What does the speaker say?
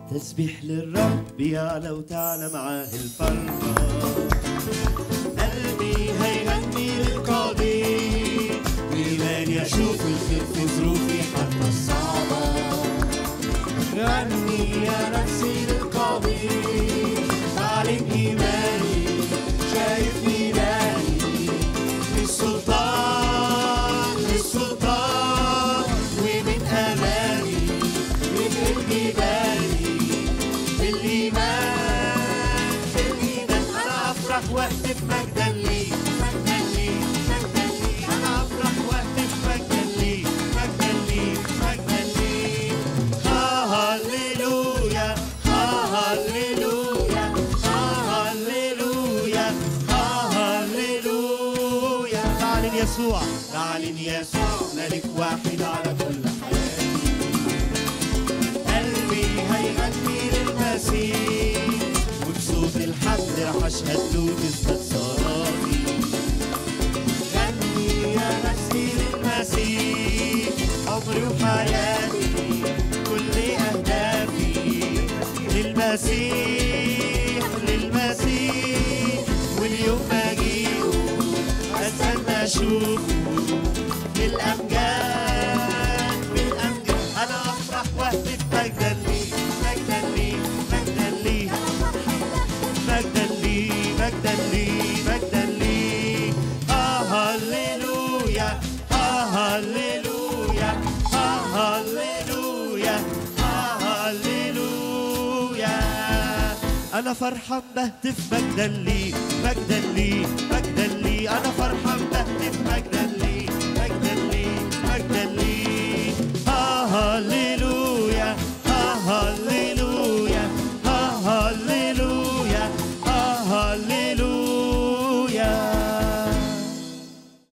تسبيح للرب يعلى وتعلى معاه الفرحة قلبي هيغني للقدير بإيمان يشوف الخير في ظروفي حتى الصعبة غني يا نفسي للقدير بعلن إيماني شايف ميلاني للسلطان للسلطان ومن أمامي من جبالي بالإيمان بالإيمان أنا أفرح وقت في مجدا لي مجدا لي مجدا لي أنا أفرح وقت في مجدا لي مجدا لي مجدا لي هاليلويا هاليلويا هاليلويا هاليلويا تعلن يسوع تعلن يسوع ملك واحد على كل حياتي قلبي هيغني للمسيح وبصوت الحمد رح اشهد له تثبت صلاتي غني يا نفسي للمسيح عمري وحياتي كل اهدافي للمسيح للمسيح واليوم مجيئه استنى اشوفه بالامجاد بالامجاد انا افرح وقت مجدا لي مجدا لي مجدا لي مجدا لي مجدا لي مجدا لي آه هللويا آه هللويا آه هللويا آه هللويا أنا فرحان بهتف مجدا لي مجدا لي مجدا لي أنا فرحان بهتف مجدا